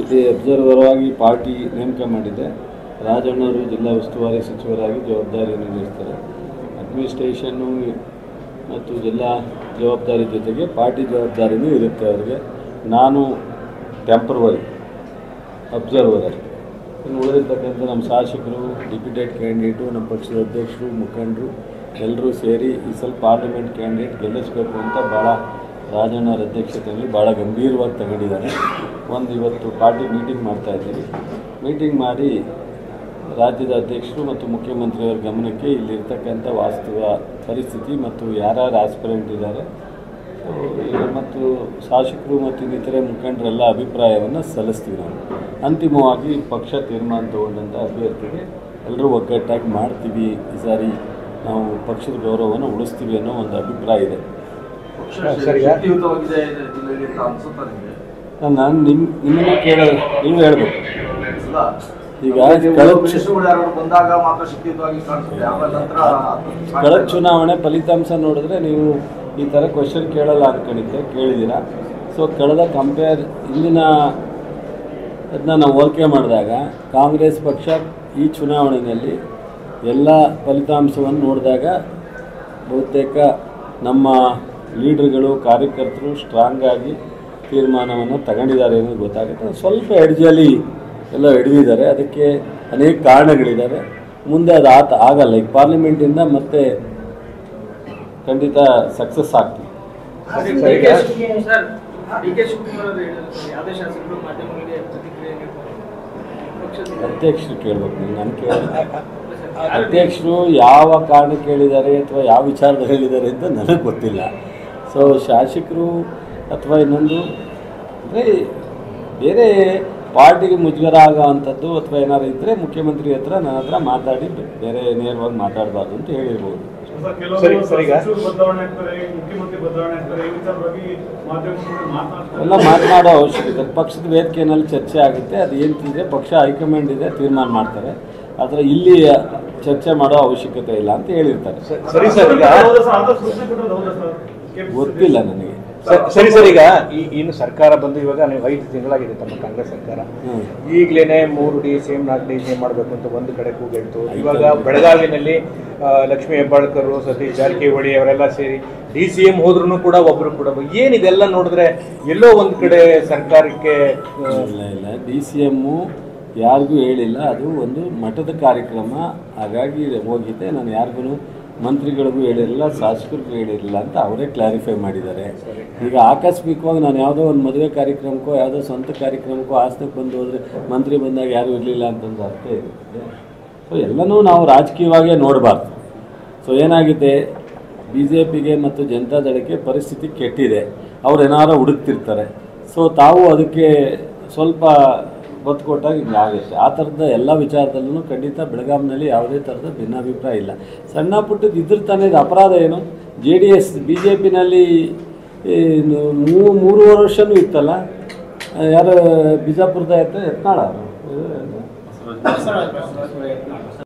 ಇಲ್ಲಿ ಅಬ್ಸರ್ವರ್ ಆಗಿ ಪಾರ್ಟಿ ನೇಮಕ ಮಾಡಿದೆ ರಾಜಣ್ಣವರು ಜಿಲ್ಲಾ ಉಸ್ತುವಾರಿ ಸಚಿವರಾಗಿ ಜವಾಬ್ದಾರಿಯನ್ನು ನಿರ್ವಹಿಸ್ತಾರೆ ಅಡ್ಮಿನಿಸ್ಟ್ರೇಷನ್ನು ಮತ್ತು ಜಿಲ್ಲಾ ಜವಾಬ್ದಾರಿ ಜೊತೆಗೆ ಪಾರ್ಟಿ ಜವಾಬ್ದಾರಿನೂ ಇರುತ್ತೆ ಅವರಿಗೆ ನಾನು ಟೆಂಪ್ರವರಿ ಅಬ್ಸರ್ವರ್ ಇನ್ನು ಉಳಿದಿರ್ತಕ್ಕಂಥ ನಮ್ಮ ಶಾಸಕರು ಡಿಪ್ಯೂಟೆಡ್ ಕ್ಯಾಂಡಿಡೇಟು ನಮ್ಮ ಪಕ್ಷದ ಅಧ್ಯಕ್ಷರು ಮುಖಂಡರು ಎಲ್ಲರೂ ಸೇರಿ ಈ ಸಲ ಪಾರ್ಲಿಮೆಂಟ್ ಕ್ಯಾಂಡಿಡೇಟ್ ಗೆಲ್ಲಿಸಬೇಕು ಅಂತ ಭಾಳ ರಾಜಣ್ಣವ್ರ ಅಧ್ಯಕ್ಷತೆಯಲ್ಲಿ ಭಾಳ ಗಂಭೀರವಾಗಿ ತಗೊಂಡಿದ್ದಾರೆ ಒಂದು ಇವತ್ತು ಪಾರ್ಟಿ ಮೀಟಿಂಗ್ ಮಾಡ್ತಾ ಇದ್ದೀವಿ ಮೀಟಿಂಗ್ ಮಾಡಿ ರಾಜ್ಯದ ಅಧ್ಯಕ್ಷರು ಮತ್ತು ಮುಖ್ಯಮಂತ್ರಿಯವರ ಗಮನಕ್ಕೆ ಇಲ್ಲಿರ್ತಕ್ಕಂಥ ವಾಸ್ತವ ಪರಿಸ್ಥಿತಿ ಮತ್ತು ಯಾರ್ಯಾರು ಆಸ್ಪಿರೆಂಟ್ ಇದ್ದಾರೆ ಸೊ, ಈಗ ಮತ್ತು ಶಾಸಕರು ಮತ್ತು ಇನ್ನಿತರೆ ಮುಖಂಡರೆಲ್ಲ ಅಭಿಪ್ರಾಯವನ್ನು ಸಲ್ಲಿಸ್ತೀವಿ ನಾವು ಅಂತಿಮವಾಗಿ ಪಕ್ಷ ತೀರ್ಮಾನ ತಗೊಂಡಂಥ ಅಭ್ಯರ್ಥಿಗೆ ಎಲ್ಲರೂ ಒಗ್ಗಟ್ಟಾಗಿ ಮಾಡ್ತೀವಿ ಈ ಸಾರಿ ನಾವು ಪಕ್ಷದ ಗೌರವವನ್ನು ಉಳಿಸ್ತೀವಿ ಅನ್ನೋ ಒಂದು ಅಭಿಪ್ರಾಯ ಇದೆ ಪಕ್ಷ ಸರಿ. ಶಕ್ತಿಯುತವಾಗಿದೆ ಜಿಲ್ಲೆಗೆ ಅಂತ ಅನ್ಸುತ್ತಾ ನಿಮಗೆ ನಾನು ನಿಮ್ಮ ನಿಮ್ಮನ್ನ ಕೇಳ ನೀವು ಹೇಳಬೇಕು ಅಲ್ಲ? ಈಗ ನಮ್ಗೆ ಕಳೆದ ಕೆಲವು ಮಿನಿಸ್ಟ್ರುಗಳು ಯಾರು ಬಂದಾಗ ಮಾತ್ರ ಶಕ್ತಿಯುತವಾಗಿ ಕಾಣಿಸುತ್ತೆ ಆಮೇಲೆ ನಂತರ ಕಳೆದ ಚುನಾವಣೆ ಫಲಿತಾಂಶ ನೋಡಿದ್ರೆ ನೀವು ಈ ಥರ ಕ್ವಶನ್ ಕೇಳಲ್ಲ ಅನ್ಕೊಂಡಿದ್ದೆ ಕೇಳಿದ್ದೀರಾ ಸೊ ಕಳೆದ ಕಂಪೇರ್ ಇಂದಿನ ಅದನ್ನ ನಾವು ಹೋಲಿಕೆ ಮಾಡಿದಾಗ ಕಾಂಗ್ರೆಸ್ ಪಕ್ಷ ಈ ಚುನಾವಣೆಯಲ್ಲಿ ಎಲ್ಲ ಫಲಿತಾಂಶವನ್ನು ನೋಡಿದಾಗ ಬಹುತೇಕ ನಮ್ಮ ಲೀಡರ್ಗಳು ಕಾರ್ಯಕರ್ತರು ಸ್ಟ್ರಾಂಗ್ ಆಗಿ ತೀರ್ಮಾನವನ್ನು ತಗೊಂಡಿದ್ದಾರೆ ಅನ್ನೋದು ಗೊತ್ತಾಗುತ್ತೆ ಸ್ವಲ್ಪ ಎಡ್ಜಲ್ಲಿ ಎಲ್ಲ ಹಿಡಿದಿದ್ದಾರೆ ಅದಕ್ಕೆ ಅನೇಕ ಕಾರಣಗಳಿದ್ದಾವೆ ಮುಂದೆ ಅದು ಆತ ಆಗಲ್ಲ ಈಗ ಪಾರ್ಲಿಮೆಂಟಿಂದ ಮತ್ತೆ ಖಂಡಿತ ಸಕ್ಸಸ್ ಆಗ್ತೀವಿ ಸರಿ, ಈಗ- ಸರ್ ಡಿ ಕೆ ಶಿವಕುಮಾರ್ ಅವರು ಹೇಳಿದ್ರು ಯಾವುದೇ ಶಾಸಕರು ಮಾಧ್ಯಮಗಳಿಗೆ ಪ್ರತಿಕ್ರಿಯೆ ನೀಡ್ಬೋದು ಪಕ್ಷದ ಅಧ್ಯಕ್ಷರು ಕೇಳ್ಬೇಕು ನೀವು ನಾನು ಕೇಳ ಅಧ್ಯಕ್ಷರು ಯಾವ ಕಾರಣಕ್ಕೆ ಹೇಳಿದ್ದಾರೆ ಅಥವಾ ಯಾವ ವಿಚಾರದಲ್ಲಿ ಹೇಳಿದ್ದಾರೆ ಅಂತ ನನಗೆ ಗೊತ್ತಿಲ್ಲ ಸೊ ಶಾಸಕರು ಅಥವಾ ಇನ್ನೊಂದು ಅಂದರೆ ಬೇರೆ ಪಾರ್ಟಿಗೆ ಮುಜುಗರ ಆಗೋ ಅಂಥದ್ದು ಅಥವಾ ಏನಾದ್ರು ಇದ್ದರೆ ಮುಖ್ಯಮಂತ್ರಿ ಹತ್ರ ನನ್ನ ಹತ್ರ ಮಾತಾಡಿ ಬೇರೆ ನೇರವಾಗಿ ಮಾತಾಡಬಾರ್ದು ಅಂತ ಹೇಳಿರ್ಬೋದು ಸರಿ, ಸರಿ, ಈಗ- ಸಚಿವರು ಬದಲಾವಣೆ ಆಗ್ತಾರೆ ಮುಖ್ಯಮಂತ್ರಿ ಬದಲಾವಣೆ ಆಗ್ತಾರೆ ಈ ವಿಚಾರವಾಗಿ ಮಾಧ್ಯಮಗಳು ಮಾತನಾಡ್ತಾರೆ ಎಲ್ಲ ಮಾತನಾಡೋ ಅವಶ್ಯಕತೆ ಪಕ್ಷದ ವೇದಿಕೆಯಲ್ಲಿ ಚರ್ಚೆ ಆಗುತ್ತೆ ಅದು ಏನಿದೆ ಪಕ್ಷ ಹೈಕಮಾಂಡ್ ಇದೆ ತೀರ್ಮಾನ ಮಾಡ್ತಾರೆ ಆದರೆ ಇಲ್ಲಿ ಚರ್ಚೆ ಮಾಡೋ ಅವಶ್ಯಕತೆ ಇಲ್ಲ ಅಂತ ಹೇಳಿರ್ತಾರೆ ಸ- ಸರಿ ಸರ್ ಈಗ ಹೌದಾ ಸರ್? ಅಂತ ಸೂಚನೆ ಕೊಟ್ಟದ್ದು ಹೌದಾ ಸರ್? ಕೆಂಪು ಗೊತ್ತಿಲ್ಲ ನನಗೆ ಸ- ಸರಿ ಸರ್ ಈಗ ಈ ಇನ್ನು ಸರ್ಕಾರ ಬಂದು ಇವಾಗ ನೀವು ಐದು ತಿಂಗಳಾಗಿದೆ ತಮ್ಮ ಕಾಂಗ್ರೆಸ್ ಸರ್ಕಾರ ಹ್ಮ್. ಈಗಲೇ ಮೂರು ಡಿ ಸಿ ಎಂ ನಾಲ್ಕು ಡಿ ಸಿ ಎಂ ಮಾಡಬೇಕು ಅಂತ ಒಂದು ಕಡೆ ಕೂಗಿಡ್ತು ಇವಾಗ ಬೆಳಗಾವಿನಲ್ಲಿ ಆ, ಲಕ್ಷ್ಮೀ ಹೆಬ್ಬಾಳ್ಕರ್ ಸತೀಶ್ ಜಾರಕಿಹೊಳಿ ಅವರೆಲ್ಲ ಸೇರಿ ಡಿ ಸಿ ಎಂ ಹೋದ್ರೂ ಕೂಡ ಒಬ್ರು ಕೂಡ ಏನಿದೆಲ್ಲ ನೋಡಿದ್ರೆ ಎಲ್ಲೋ ಒಂದ್ ಕಡೆ ಸರ್ಕಾರಕ್ಕೆ ಆ, ಇಲ್ಲ ಇಲ್ಲ ಡಿ ಸಿ ಎಮ್ಮು ಯಾರಿಗೂ ಹೇಳಿಲ್ಲ ಅದು ಒಂದು ಮಠದ ಕಾರ್ಯಕ್ರಮ ಹಾಗಾಗಿ ಹೋಗಿದೆ ನಾನು ಯಾರಿಗೂ ಮಂತ್ರಿಗಳಿಗೂ ಹೇಳಿರಲಿಲ್ಲ ಶಾಸಕರಿಗೂ ಹೇಳಿರಲಿಲ್ಲ ಅಂತ ಅವರೇ ಕ್ಲಾರಿಫೈ ಮಾಡಿದ್ದಾರೆ ಈಗ ಆಕಸ್ಮಿಕವಾಗಿ ನಾನು ಯಾವುದೋ ಒಂದು ಮದುವೆ ಕಾರ್ಯಕ್ರಮಕ್ಕೋ ಯಾವುದೋ ಸ್ವಂತ ಕಾರ್ಯಕ್ರಮಕ್ಕೋ ಆಸ್ತಕ್ಕೆ ಬಂದು ಹೋದರೆ ಮಂತ್ರಿ ಬಂದಾಗ ಯಾರೂ ಇರಲಿಲ್ಲ ಅಂತಂದು ಅರ್ಥ ಇರುತ್ತೆ ಸೊ ಎಲ್ಲನೂ ನಾವು ರಾಜಕೀಯವಾಗೇ ನೋಡಬಾರ್ದು ಸೊ ಏನಾಗಿದೆ ಬಿ ಜೆ ಪಿಗೆ ಮತ್ತು ಜನತಾದಳಕ್ಕೆ ಪರಿಸ್ಥಿತಿ ಕೆಟ್ಟಿದೆ ಅವ್ರು ಏನಾರು ಹುಡುಕ್ತಿರ್ತಾರೆ ಸೊ ತಾವು ಅದಕ್ಕೆ ಸ್ವಲ್ಪ ಒತ್ತು ಕೊಟ್ಟಾಗ ಹಿಂಗೆ ಆಗುತ್ತೆ ಆ ಥರದ ಎಲ್ಲ ವಿಚಾರದಲ್ಲೂ ಖಂಡಿತ ಬೆಳಗಾಂನಲ್ಲಿ ಯಾವುದೇ ಥರದ ಭಿನ್ನಾಭಿಪ್ರಾಯ ಇಲ್ಲ ಸಣ್ಣ ಪುಟ್ಟದ್ದು ಇದ್ರ ತಾನೇ ಇದು ಅಪರಾಧ ಏನು J D S B J ಪಿನಲ್ಲಿ ಮೂರುವರೆ ವರ್ಷನೂ ಇತ್ತಲ್ಲ ಆ, ಯಾರು ಬಿಜಾಪುರದ ಆಯ್ತು ಯತ್ನಾಳ ಅವರು